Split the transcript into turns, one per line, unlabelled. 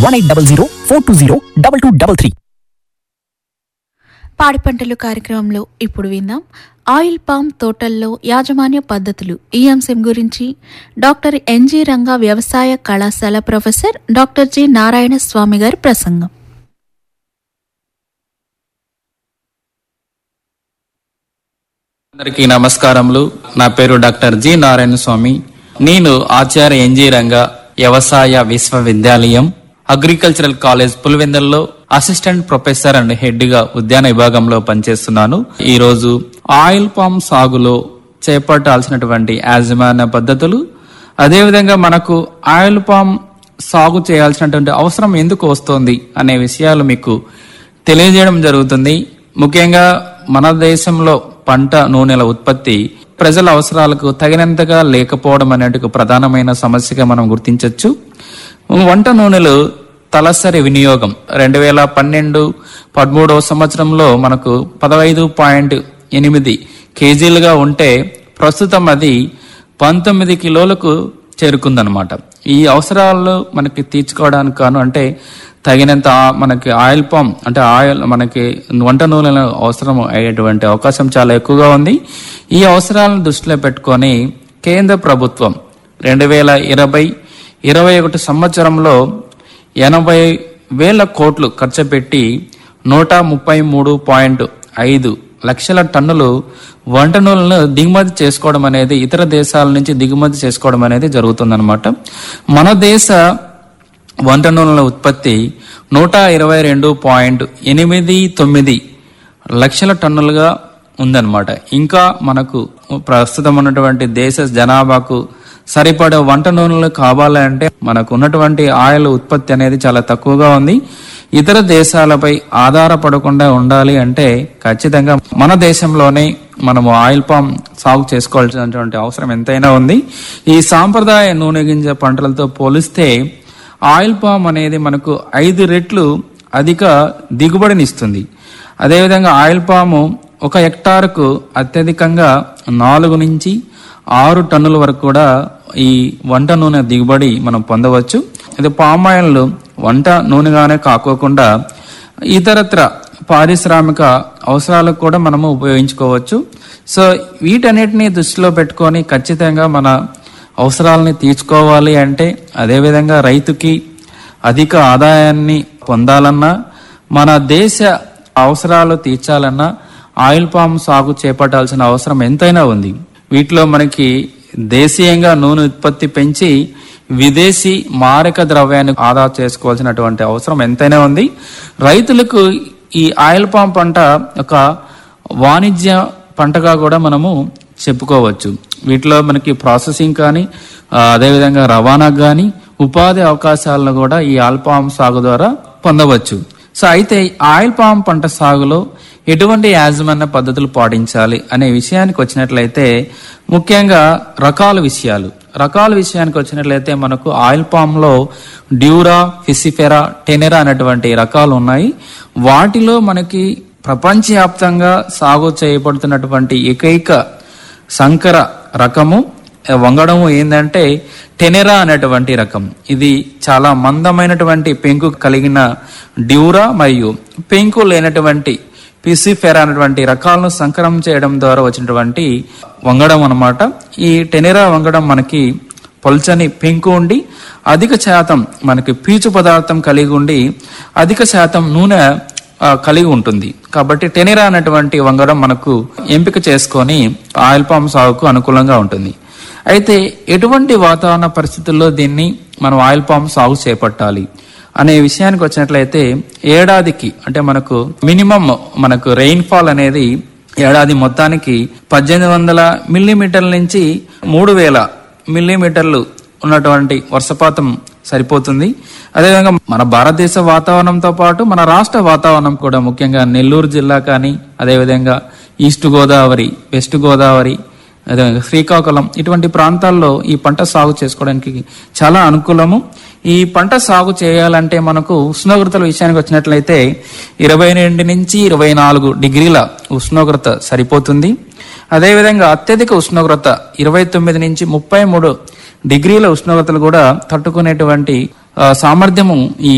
one eight double zero four two zero double two double three
పాడి పంటలు కార్యక్రమంలో ఇప్పుడు విందాం ఆయిల్ పామ్ తోటల్లో యాజమాన్య పద్ధతులు ఈ అంశం గురించి డాక్టర్ ఎన్జి రంగా వ్యవసాయ కళాశాల professor doctor G Narayana Swamy గారి ప్రసంగం
అందరికీ నమస్కారములు నా పేరు డాక్టర్ జి నారాయణ స్వామి నేను ఆచార్య ఎన్జి రంగ వ్యవసాయ విశ్వవిద్యాలయం అగ్రికల్చరల్ కాలేజ్ పులివెందల్లో అసిస్టెంట్ ప్రొఫెసర్ అండ్ హెడ్ గా ఉద్యాన విభాగంలో పనిచేస్తున్నాను ఈ రోజు ఆయిల్ పామ్ సాగులో చేపట్టాల్సినటువంటి యాజమాన్య పద్ధతులు అదేవిధంగా మనకు ఆయిల్ పామ్ సాగు చేయాల్సినటువంటి అవసరం ఎందుకు వస్తోంది అనే విషయాలు మీకు తెలియజేయడం జరుగుతుంది ముఖ్యంగా మన దేశంలో పంట నూనెల ఉత్పత్తి ప్రజల అవసరాలకు తగినంతగా లేకపోవడం అనేది ఒక ప్రధానమైన సమస్యగా మనం గుర్తించవచ్చు వంట నూనెలు తలసరి వినియోగం రెండు వేల పన్నెండు పదమూడవ సంవత్సరంలో మనకు పదహైదు పాయింట్ ఎనిమిది కేజీలుగా ఉంటే ప్రస్తుతం అది పంతొమ్మిది కిలోలకు చేరుకుందనమాట ఈ అవసరాలు మనకి తీర్చుకోవడానికి కాను అంటే తగినంత ఆ- మనకి ఆయిల్ పామ్ అంటే ఆయిల్ మనకి వంట నూనెల అవసరం అయ్యేటువంటి అవకాశం చాలా ఎక్కువగా ఉంది ఈ అవసరాలను దృష్టిలో పెట్టుకొని కేంద్ర ప్రభుత్వం రెండు వేల ఇరవై ఇరవై ఒకటి సంవత్సరంలో ఎనభై వేల కోట్లు ఖర్చు పెట్టి నూట ముప్పై మూడు పాయింట్ ఐదు లక్షల టన్నులు వంట నూనెలను దిగుమతి చేసుకోవడం అనేది ఇతర దేశాల నుంచి దిగుమతి చేసుకోవడం అనేది జరుగుతుందన్నమాట మన దేశ వంట నూనెల ఉత్పత్తి నూట ఇరవై రెండు పాయింట్ ఎనిమిది తొమ్మిది లక్షల టన్నులుగా ఉందన్నమాట ఇంకా మనకు ప్రస్తుతం ఉన్నటువంటి దేశ జనాభాకు సరిపడే వంట నూనెలు కావాలంటే మనకు ఉన్నటువంటి ఆయిల్ ఉత్పత్తి అనేది చాలా తక్కువగా ఉంది ఇతర దేశాలపై ఆధారపడకుండా ఉండాలి అంటే ఖచ్చితంగా మన దేశంలోనే మనము ఆయిల్ పామ్ సాగు చేసుకోవాల్సినటువంటి అవసరం ఎంతైనా ఉంది ఈ సాంప్రదాయ నూనె గింజ పంటలతో పోలిస్తే ఆయిల్ పామ్ అనేది మనకు ఐదు రెట్లు అధిక దిగుబడినిస్తుంది అదేవిధంగా ఆయిల్ పాము ఒక హెక్టార్కు అత్యధికంగా నాలుగు నుంచి ఆరు టన్నుల వరకు కూడా ఈ వంట నూనె దిగుబడి మనం పొందవచ్చు ఇది పామ్ ఆయిల్ వంట నూనెగానే కాకోకుండా ఇతరత్ర పారిశ్రామిక అవసరాలకు కూడా మనము ఉపయోగించుకోవచ్చు సో వీటన్నిటిని దృష్టిలో పెట్టుకొని ఖచ్చితంగా మన అవసరాలని తీర్చుకోవాలి అంటే అదేవిధంగా రైతుకి అధిక ఆదాయాన్ని పొందాలన్నా మన దేశ అవసరాలు తీర్చాలన్నా ఆయిల్ పామ్ సాగు చేపట్టాల్సిన అవసరం ఎంతైనా ఉంది వీటిలో మనకి దేశీయంగా నూనె ఉత్పత్తి పెంచి విదేశీ మారక ద్రవ్యాన్ని ఆదా చేసుకోవాల్సినటువంటి అవసరం ఎంతైనా ఉంది రైతులకు ఈ ఆయిల్ పామ్ పంట ఒక వాణిజ్య పంటగా కూడా మనము చెప్పుకోవచ్చు వీటిలో మనకి ప్రాసెసింగ్ కానీ ఆ, అదేవిధంగా రవాణా కానీ ఉపాధి అవకాశాలను కూడా ఈ ఆయిల్ పామ్ సాగు ద్వారా పొందవచ్చు సో అయితే ఆయిల్ పామ్ పంట సాగులో ఎటువంటి యాజమాన్య పద్ధతులు పాటించాలి అనే విషయానికి వచ్చినట్లయితే ముఖ్యంగా రకాల విషయాలు రకాల విషయానికి వచ్చినట్లయితే మనకు ఆయిల్ పామ్ లో డ్యూరా ఫిసిఫెరా టెనెరా అనేటువంటి రకాలు ఉన్నాయి వాటిలో మనకి ప్రపంచవ్యాప్తంగా సాగు చేయబడుతున్నటువంటి ఏకైక సంకర రకము ఆ, వంగడము ఏంటంటే టెనెరా అనేటువంటి రకం ఇది చాలా మందమైనటువంటి పెంకు కలిగిన డ్యూరా మరియు పెంకు లేనటువంటి పిసిఫెరా అనేటువంటి రకాలను సంకరం చేయడం ద్వారా వచ్చినటువంటి వంగడం అన్నమాట ఈ టెనెరా వంగడం మనకి పల్చని పెంకు ఉండి అధిక శాతం మనకి పీచు పదార్థం కలిగి ఉండి అధిక శాతం నూనె ఆ, కలిగి ఉంటుంది కాబట్టి టెనిరా అనేటువంటి వంగడం మనకు ఎంపిక చేసుకొని ఆయిల్ పామ్ సాగుకు అనుకూలంగా ఉంటుంది అయితే ఎటువంటి వాతావరణ పరిస్థితుల్లో దీన్ని మనం ఆయిల్ పామ్ సాగు చేపట్టాలి అనే విషయానికి వచ్చినట్లయితే ఏడాదికి అంటే మనకు మినిమం మనకు రెయిన్ఫాల్ అనేది ఏడాది మొత్తానికి పద్దెనిమిది వందల మిల్లీమీటర్ల నుంచి మూడు వేల మిల్లీమీటర్లు ఉన్నటువంటి వర్షపాతం సరిపోతుంది అదేవిధంగా మన భారతదేశ వాతావరణంతో పాటు మన రాష్ట్ర వాతావరణం కూడా ముఖ్యంగా నెల్లూరు జిల్లా కానీ అదేవిధంగా ఈస్ట్ గోదావరి వెస్ట్ గోదావరి అదేవిధంగా శ్రీకాకుళం ఇటువంటి ప్రాంతాల్లో ఈ పంట సాగు చేసుకోవడానికి చాలా అనుకూలము ఈ పంట సాగు చేయాలంటే మనకు ఉష్ణోగ్రతల విషయానికి వచ్చినట్లయితే ఇరవై రెండు నుంచి ఇరవై నాలుగు డిగ్రీల ఉష్ణోగ్రత సరిపోతుంది అదేవిధంగా అత్యధిక ఉష్ణోగ్రత ఇరవై తొమ్మిది నుంచి ముప్పై మూడు డిగ్రీల ఉష్ణోగ్రతలు కూడా తట్టుకునేటువంటి ఆ, సామర్థ్యము ఈ